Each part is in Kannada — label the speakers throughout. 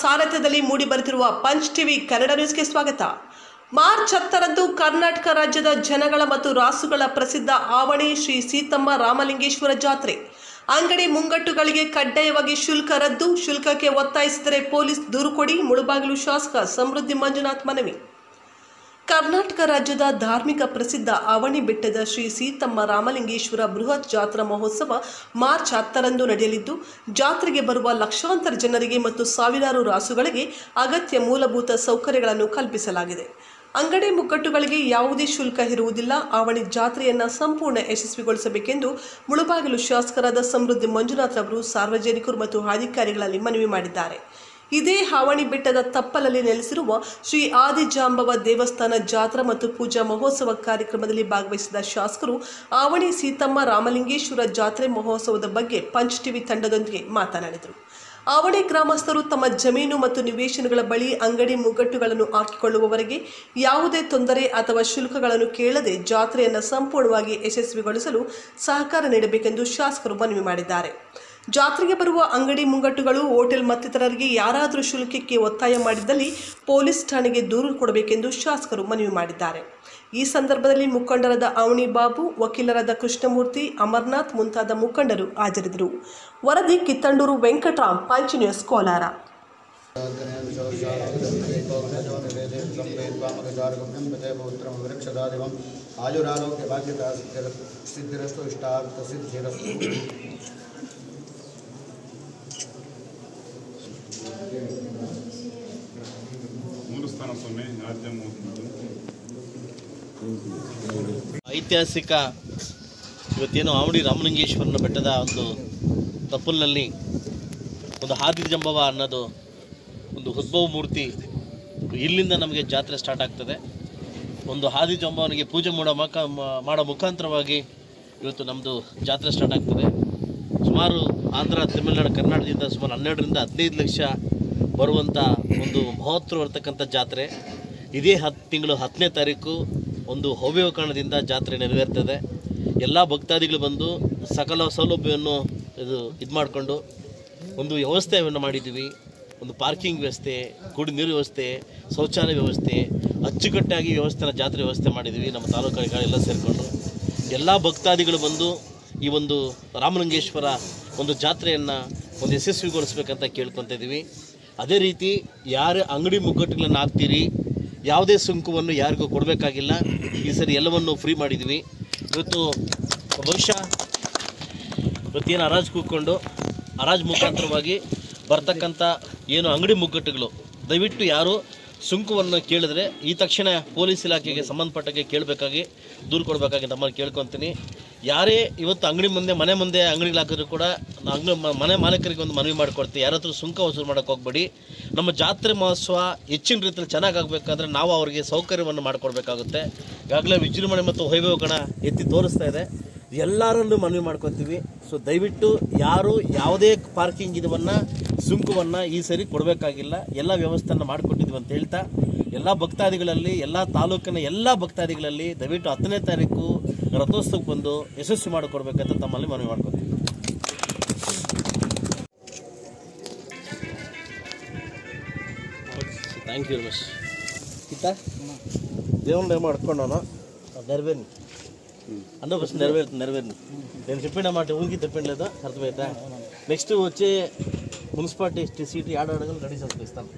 Speaker 1: ಭಾರತದಲ್ಲಿ ಮೂಡಿಬರುತ್ತಿರುವ ಪಂಚ್ ಟಿವಿ ಕನ್ನಡ ನ್ಯೂಸ್ಗೆ ಸ್ವಾಗತ ಮಾರ್ಚ್ ಹತ್ತರಂದು ಕರ್ನಾಟಕ ರಾಜ್ಯದ ಜನಗಳ ಮತ್ತು ರಾಸುಗಳ ಪ್ರಸಿದ್ಧ ಆವಣಿ ಶ್ರೀ ಸೀತಮ್ಮ ರಾಮಲಿಂಗೇಶ್ವರ ಜಾತ್ರೆ ಅಂಗಡಿ ಮುಂಗಟ್ಟುಗಳಿಗೆ ಕಡ್ಡಾಯವಾಗಿ ಶುಲ್ಕ ರದ್ದು ಶುಲ್ಕಕ್ಕೆ ಒತ್ತಾಯಿಸಿದರೆ ಪೊಲೀಸ್ ದೂರು ಕೊಡಿ ಮುಳುಬಾಗಿಲು ಶಾಸಕ ಸಮೃದ್ಧಿ ಮಂಜುನಾಥ್ ಮನವಿ ಕರ್ನಾಟಕ ರಾಜ್ಯದ ಧಾರ್ಮಿಕ ಪ್ರಸಿದ್ಧ ಅವಣಿ ಬೆಟ್ಟದ ಶ್ರೀ ಸೀತಮ್ಮ ರಾಮಲಿಂಗೇಶ್ವರ ಬೃಹತ್ ಜಾತ್ರಾ ಮಹೋತ್ಸವ ಮಾರ್ಚ್ ಹತ್ತರಂದು ನಡೆಯಲಿದ್ದು ಜಾತ್ರೆಗೆ ಬರುವ ಲಕ್ಷಾಂತರ ಜನರಿಗೆ ಮತ್ತು ಸಾವಿರಾರು ರಾಸುಗಳಿಗೆ ಅಗತ್ಯ ಮೂಲಭೂತ ಸೌಕರ್ಯಗಳನ್ನು ಕಲ್ಪಿಸಲಾಗಿದೆ ಅಂಗಡಿ ಮುಗ್ಗಟ್ಟುಗಳಿಗೆ ಯಾವುದೇ ಶುಲ್ಕ ಇರುವುದಿಲ್ಲ ಆವಣಿ ಜಾತ್ರೆಯನ್ನು ಸಂಪೂರ್ಣ ಯಶಸ್ವಿಗೊಳಿಸಬೇಕೆಂದು ಮುಳುಬಾಗಿಲು ಶಾಸಕರಾದ ಸಮೃದ್ಧಿ ಮಂಜುನಾಥ್ ಅವರು ಸಾರ್ವಜನಿಕರು ಮತ್ತು ಅಧಿಕಾರಿಗಳಲ್ಲಿ ಮನವಿ ಮಾಡಿದ್ದಾರೆ ಇದೇ ಹಾವಣಿ ಬೆಟ್ಟದ ತಪ್ಪಲಲ್ಲಿ ನೆಲೆಸಿರುವ ಶ್ರೀ ಆದಿಜಾಂಬವ ದೇವಸ್ಥಾನ ಜಾತ್ರಾ ಮತ್ತು ಪೂಜಾ ಮಹೋತ್ಸವ ಕಾರ್ಯಕ್ರಮದಲ್ಲಿ ಭಾಗವಹಿಸಿದ ಶಾಸಕರು ಆವಣಿ ಸೀತಮ್ಮ ರಾಮಲಿಂಗೇಶ್ವರ ಜಾತ್ರೆ ಮಹೋತ್ಸವದ ಬಗ್ಗೆ ಪಂಚ್ ಟಿವಿ ತಂಡದೊಂದಿಗೆ ಮಾತನಾಡಿದರು ಆವಣಿ ಗ್ರಾಮಸ್ಥರು ತಮ್ಮ ಜಮೀನು ಮತ್ತು ನಿವೇಶನಗಳ ಬಳಿ ಅಂಗಡಿ ಮುಗ್ಗಟ್ಟುಗಳನ್ನು ಹಾಕಿಕೊಳ್ಳುವವರೆಗೆ ಯಾವುದೇ ತೊಂದರೆ ಅಥವಾ ಶುಲ್ಕಗಳನ್ನು ಕೇಳದೆ ಜಾತ್ರೆಯನ್ನು ಸಂಪೂರ್ಣವಾಗಿ ಯಶಸ್ವಿಗೊಳಿಸಲು ಸಹಕಾರ ನೀಡಬೇಕೆಂದು ಶಾಸಕರು ಮನವಿ ಮಾಡಿದ್ದಾರೆ ಜಾತ್ರೆಗೆ ಬರುವ ಅಂಗಡಿ ಮುಂಗಟ್ಟುಗಳು ಹೋಟೆಲ್ ಮತ್ತಿತರರಿಗೆ ಯಾರಾದರೂ ಶುಲ್ಕಕ್ಕೆ ಒತ್ತಾಯ ಮಾಡಿದ್ದಲ್ಲಿ ಪೊಲೀಸ್ ಠಾಣೆಗೆ ದೂರು ಕೊಡಬೇಕೆಂದು ಶಾಸಕರು ಮನವಿ ಮಾಡಿದ್ದಾರೆ ಈ ಸಂದರ್ಭದಲ್ಲಿ ಮುಖಂಡರಾದ ಅವಣಿ ಬಾಬು ವಕೀಲರಾದ ಕೃಷ್ಣಮೂರ್ತಿ ಅಮರ್ನಾಥ್ ಮುಂತಾದ ಮುಖಂಡರು ಹಾಜರಿದ್ದರು ವರದಿ ಕಿತ್ತಂಡೂರು ವೆಂಕಟರಾಮ್ ಪಂಚ್ ನ್ಯೂಸ್ ಕೋಲಾರ
Speaker 2: वृक्षदादिवम् आयुरारोग्य भाग्यता सिद्धिरस्तु इष्टार्थ सिद्धिरस्तु
Speaker 3: ಮೂರು ಸ್ಥಾನ ಸ್ವಾಮಿ ರಾಜ್ಯ ಮೂರು
Speaker 4: ಐತಿಹಾಸಿಕ ಇವತ್ತೇನು ಆವಡಿ ರಾಮಲಿಂಗೇಶ್ವರನ ಬೆಟ್ಟದ ಒಂದು ತಪ್ಪಲಿನಲ್ಲಿ ಒಂದು ಹಾದಿ ಜಂಬವ ಅನ್ನೋದು ಒಂದು ಉದ್ಭವ ಮೂರ್ತಿ ಇಲ್ಲಿಂದ ನಮಗೆ ಜಾತ್ರೆ ಸ್ಟಾರ್ಟ್ ಆಗ್ತದೆ ಒಂದು ಹಾದಿ ಜಂಬವನಿಗೆ ಪೂಜೆ ಮಾಡೋ ಮಕ ಮ- ಮಾಡೋ ಮುಖಾಂತರವಾಗಿ ಇವತ್ತು ನಮ್ಮದು ಜಾತ್ರೆ ಸ್ಟಾರ್ಟ್ ಆಗ್ತದೆ ಸುಮಾರು ಆಂಧ್ರ ತಮಿಳುನಾಡು ಕರ್ನಾಟಕದಿಂದ ಸುಮಾರು ಹನ್ನೆರಡರಿಂದ ಹದಿನೈದು ಲಕ್ಷ ಬರುವಂಥ ಒಂದು ಮಹೋತ್ತರವಿರ್ತಕ್ಕಂಥ ಜಾತ್ರೆ ಇದೇ ಹತ್ತು ತಿಂಗಳು ಹತ್ತನೇ ತಾರೀಕು ಒಂದು ಹವ್ಯವಕರಣದಿಂದ ಜಾತ್ರೆ ನೆರವೇರ್ತದೆ ಎಲ್ಲ ಭಕ್ತಾದಿಗಳು ಬಂದು ಸಕಲ ಸೌಲಭ್ಯವನ್ನು ಇದು ಇದು ಮಾಡಿಕೊಂಡು ಒಂದು ವ್ಯವಸ್ಥೆಯನ್ನು ಮಾಡಿದ್ದೀವಿ ಒಂದು ಪಾರ್ಕಿಂಗ್ ವ್ಯವಸ್ಥೆ ಕುಡಿ ನೀರು ವ್ಯವಸ್ಥೆ ಶೌಚಾಲಯ ವ್ಯವಸ್ಥೆ ಅಚ್ಚುಕಟ್ಟಾಗಿ ವ್ಯವಸ್ಥೆನ ಜಾತ್ರೆ ವ್ಯವಸ್ಥೆ ಮಾಡಿದ್ದೀವಿ ನಮ್ಮ ತಾಲೂಕುಗಳೆಲ್ಲ ಸೇರಿಕೊಂಡು ಎಲ್ಲ ಭಕ್ತಾದಿಗಳು ಬಂದು ಈ ಒಂದು ರಾಮಲಿಂಗೇಶ್ವರ ಒಂದು ಜಾತ್ರೆಯನ್ನು ಒಂದು ಯಶಸ್ವಿಗೊಳಿಸ್ಬೇಕಂತ ಕೇಳ್ಕೊತ ಇದ್ದೀವಿ ಅದೇ ರೀತಿ ಯಾರು ಅಂಗಡಿ ಮುಗ್ಗಟ್ಟುಗಳನ್ನು ಹಾಕ್ತೀರಿ ಯಾವುದೇ ಸುಂಕವನ್ನು ಯಾರಿಗೂ ಕೊಡಬೇಕಾಗಿಲ್ಲ ಈ ಸರಿ ಎಲ್ಲವನ್ನು ಫ್ರೀ ಮಾಡಿದ್ದೀವಿ ಇವತ್ತು ಬಹುಶಃ ಇವತ್ತೇನು ಹರಾಜು ಕೂತ್ಕೊಂಡು ಹರಾಜು ಮುಖಾಂತರವಾಗಿ ಬರ್ತಕ್ಕಂಥ ಏನು ಅಂಗಡಿ ಮುಗ್ಗಟ್ಟುಗಳು ದಯವಿಟ್ಟು ಯಾರು ಸುಂಕವನ್ನು ಕೇಳಿದ್ರೆ ಈ ತಕ್ಷಣ ಪೊಲೀಸ್ ಇಲಾಖೆಗೆ ಸಂಬಂಧಪಟ್ಟಾಗೆ ಕೇಳಬೇಕಾಗಿ ದೂರು ಕೊಡಬೇಕಾಗಿ ತಮ್ಮನ್ನು ಕೇಳ್ಕೊತೀನಿ ಯಾರೇ ಇವತ್ತು ಅಂಗಡಿ ಮುಂದೆ ಮನೆ ಮುಂದೆ ಅಂಗಡಿಗಳು ಹಾಕಿದ್ರು ಕೂಡ ನಾವು ಅಂಗಡಿ ಮ- ಮನೆ ಮಾಲೀಕರಿಗೆ ಒಂದು ಮನವಿ ಮಾಡಿಕೊಡ್ತೀವಿ ಯಾರ ಹತ್ರ ಸುಂಕ ವಸೂಲು ಮಾಡೋಕ್ಕೆ ಹೋಗ್ಬೇಡಿ ನಮ್ಮ ಜಾತ್ರೆ ಮಹೋತ್ಸವ ಹೆಚ್ಚಿನ ರೀತಿಯಲ್ಲಿ ಚೆನ್ನಾಗಿ ಆಗಬೇಕಾದ್ರೆ ನಾವು ಅವರಿಗೆ ಸೌಕರ್ಯವನ್ನು ಮಾಡಿಕೊಡ್ಬೇಕಾಗುತ್ತೆ ಈಗಾಗಲೇ ವಿಜೃಂಭಣೆ ಮತ್ತು ವೈಭವ ಗಣ ಎತ್ತಿ ತೋರಿಸ್ತಾ ಇದೆ ಎಲ್ಲರಲ್ಲೂ ಮನವಿ ಮಾಡ್ಕೊತೀವಿ ಸೊ ದಯವಿಟ್ಟು ಯಾರು ಯಾವುದೇ ಪಾರ್ಕಿಂಗ್ ಇದನ್ನು ಸುಂಕವನ್ನು ಈ ಸರಿ ಕೊಡಬೇಕಾಗಿಲ್ಲ ಎಲ್ಲ ವ್ಯವಸ್ಥೆಯನ್ನು ಮಾಡಿಕೊಟ್ಟಿದ್ವಿ ಅಂತ ಹೇಳ್ತಾ ಎಲ್ಲ ಭಕ್ತಾದಿಗಳಲ್ಲಿ ಎಲ್ಲ ತಾಲೂಕಿನ ಎಲ್ಲ ಭಕ್ತಾದಿಗಳಲ್ಲಿ ದಯವಿಟ್ಟು ಹತ್ತನೇ ತಾರೀಕು ರಥೋತ್ಸವಕ್ಕೆ ಬಂದು ಯಶಸ್ವಿ ಮಾಡಿಕೊಡ್ಬೇಕಂತ ತಮ್ಮಲ್ಲಿ ಮನವಿ ಮಾಡ್ಕೊತೀವಿ ಥ್ಯಾಂಕ್ ಯು ವೆರಿ ಮಚ್ ಕಿತ್ತ దేవుని ఏమో అడుక్కున్నాను నెరవేరిని అందరూ ఫస్ట్ నెరవేరుతుంది నెరవేరింది నేను చెప్పిన మాట ఊరికి తెప్పిండలేదా అర్థమైతే నెక్స్ట్ వచ్చే మున్సిపాలిటీ సీట్ ఆడ అడగలు రెడీ చేస్తాను ఇస్తాను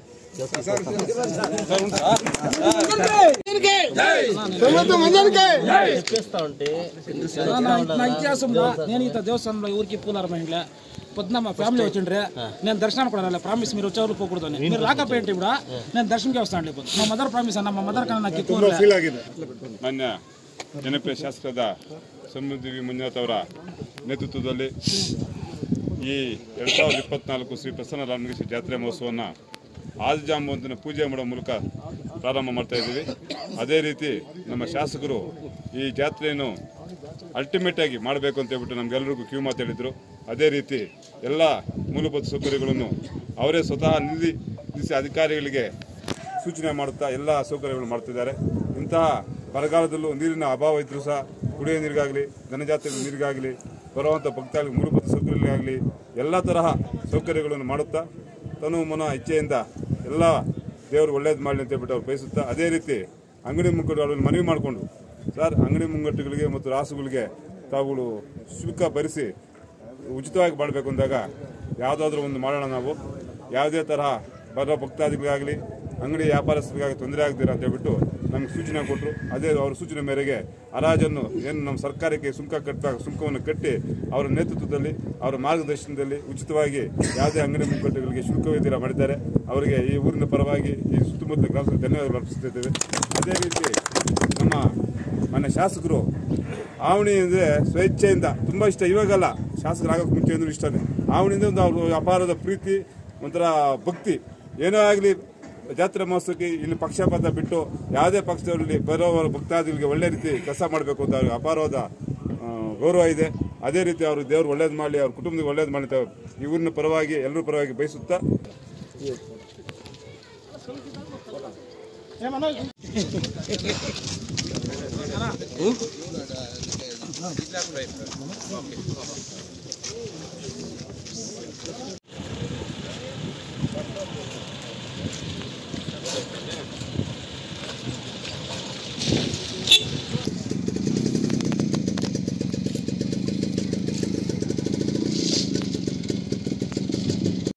Speaker 4: చెప్పేస్తా ఉంటే
Speaker 5: నా ఇతిహాసంలో నేను ఇంత దేవస్థానంలో ఊరికి పూలారమైండ్లే పొద్దున మా ఫ్యామిలీ వచ్చిండ్రే నేను దర్శనం కూడా రాలే ప్రామిస్ మీరు వచ్చేవారు పోకూడదు అని మీరు రాకపోయింటే ఇప్పుడు నేను దర్శనంకి వస్తాను ఇప్పుడు మా మదర్ ప్రామిస్ అన్న మా మదర్ కన్నా నాకు ఎక్కువ
Speaker 3: ಮಾನ್ಯ ಜನಪ್ರಿಯ ಶಾಸಕರಾದ ಸಮೃದ್ಧಿ ಮಂಜುನಾಥ್ ಅವರ ನೇತೃತ್ವದಲ್ಲಿ ಈ ಎರಡು ಸಾವಿರದ ಇಪ್ಪತ್ನಾಲ್ಕು ಶ್ರೀ ಪ್ರಸನ್ನ ರಾಮಲಿಂಗೇಶ್ವರ ಜಾತ್ರೆ ಮಹೋತ್ಸವವನ್ನು ಆದಿಜಾಂಬವಂತನ ಪೂಜೆ ಮಾಡೋ ಮೂಲಕ ಪ್ರಾರಂಭ ಮಾಡ್ತಾ ಇದ್ದೀವಿ ಅದೇ ರೀತಿ ನಮ್ಮ ಶಾಸಕರು ಈ ಜಾತ್ರೆಯನ್ನು ಅಲ್ಟಿಮೇಟ್ ಆಗಿ ಮಾಡಬೇಕು ಅಂತ ಹೇಳ್ಬಿಟ್ಟು ನಮಗೆಲ್ಲರಿಗೂ ಕಿವಿ ಮಾತು ಹೇಳಿದ್ರು ಅದೇ ರೀತಿ ಎಲ್ಲ ಮೂಲಭೂತ ಸೌಕರ್ಯಗಳನ್ನು ಅವರೇ ಸ್ವತಃ ನಿಲ್ಲಿ ನಿಲ್ಲಿಸಿ ಅಧಿಕಾರಿಗಳಿಗೆ ಸೂಚನೆ ಮಾಡುತ್ತಾ ಎಲ್ಲ ಸೌಕರ್ಯಗಳು ಮಾಡ್ತಿದ್ದಾರೆ ಇಂತಹ ಬರಗಾಲದಲ್ಲೂ ನೀರಿನ ಅಭಾವ ಇದ್ರೂ ಸಹ ಕುಡಿಯೋ ನೀರಿಗಾಗಲಿ ಜನಜಾತಿ ನೀರಿಗಾಗಲಿ ಬರುವಂಥ ಭಕ್ತಾಳಿಗೆ ಮೂಲಭೂತ ಸೌಕರ್ಯಗಳಿಗಾಗಲಿ ಎಲ್ಲ ತರಹ ಸೌಕರ್ಯಗಳನ್ನು ಮಾಡುತ್ತಾ ತನು ಮನ ಇಚ್ಛೆಯಿಂದ ಎಲ್ಲ ದೇವರು ಒಳ್ಳೇದು ಮಾಡಲಿ ಅಂತ ಹೇಳ್ಬಿಟ್ಟು ಅವ್ರು ಬಯಸುತ್ತಾ ಅದೇ ರೀತಿ ಅಂಗಡಿ ಮುಂಗಟ್ಟುಗಳಲ್ಲಿ ಮನವಿ ಮಾಡಿಕೊಂಡು ಸರ್ ಅಂಗಡಿ ಮುಂಗಟ್ಟುಗಳಿಗೆ ಮತ್ತು ರಾಸುಗಳಿಗೆ ತಾವುಗಳು ಶುಲ್ಕ ಭರಿಸಿ ಉಚಿತವಾಗಿ ಮಾಡಬೇಕು ಅಂದಾಗ ಯಾವುದಾದ್ರೂ ಒಂದು ಮಾಡೋಣ ನಾವು ಯಾವುದೇ ತರಹ ಬರೋ ಭಕ್ತಾದಿಗಳಿಗಾಗಲಿ ಅಂಗಡಿ ವ್ಯಾಪಾರಸ್ಥರಿಗಾಗಿ ತೊಂದರೆ ಆಗದಿರ ಅಂತ ಹೇಳ್ಬಿಟ್ಟು ನಮ್ಗೆ ಸೂಚನೆ ಕೊಟ್ಟರು ಅದೇ ಅವ್ರ ಸೂಚನೆ ಮೇರೆಗೆ ಹರಾಜನ್ನು ಏನು ನಮ್ಮ ಸರ್ಕಾರಕ್ಕೆ ಸುಂಕ ಕಟ್ಟ ಸುಂಕವನ್ನು ಕಟ್ಟಿ ಅವರ ನೇತೃತ್ವದಲ್ಲಿ ಅವರ ಮಾರ್ಗದರ್ಶನದಲ್ಲಿ ಉಚಿತವಾಗಿ ಯಾವುದೇ ಅಂಗಡಿ ಮುಗ್ಗಟ್ಟುಗಳಿಗೆ ಶುಲ್ಕವಿದ್ದೀರ ಮಾಡಿದ್ದಾರೆ ಅವರಿಗೆ ಈ ಊರಿನ ಪರವಾಗಿ ಈ ಸುತ್ತಮುತ್ತಲ ಗ್ರಾಮಸ್ಥರಿಗೆ ಧನ್ಯವಾದಗಳು ಅರ್ಪಿಸುತ್ತಿದ್ದೇವೆ ಅದೇ ರೀತಿ ನಮ್ಮ ಮನೆ ಶಾಸಕರು ಆವಣಿ ಅಂದರೆ ಸ್ವೇಚ್ಛೆಯಿಂದ ತುಂಬ ಇಷ್ಟ ಇವಾಗಲ್ಲ ಶಾಸಕರಾಗೋಕ್ಕೆ ಮುಂಚೆ ಅಂದ್ರೆ ಇಷ್ಟನೇ ಆವಣಿಯಿಂದ ಒಂದು ಅವ್ರ ಅಪಾರದ ಪ್ರೀತಿ ಒಂಥರ ಭಕ್ತಿ ಏನೋ ಆಗಲಿ ಜಾತ್ರೆ ಮಹೋತ್ಸವಕ್ಕೆ ಇಲ್ಲಿ ಪಕ್ಷಪಾತ ಬಿಟ್ಟು ಯಾವುದೇ ಪಕ್ಷದವರಲ್ಲಿ ಬರೋವರ ಭಕ್ತಾದಿಗಳಿಗೆ ಒಳ್ಳೆ ರೀತಿ ಕೆಲಸ ಮಾಡಬೇಕು ಅಂತ ಅವ್ರಿಗೆ ಅಪಾರವಾದ ಆ, ಗೌರವ ಇದೆ ಅದೇ ರೀತಿ ಅವರು ದೇವ್ರು ಒಳ್ಳೇದು ಮಾಡಲಿ ಅವ್ರ ಕುಟುಂಬಕ್ಕೆ ಒಳ್ಳೇದು ಮಾಡಲಿ ಅಂತ ಈ ಊರಿನ ಪರವಾಗಿ ಎಲ್ಲರ ಪರವಾಗಿ ಬಯಸುತ್ತಾ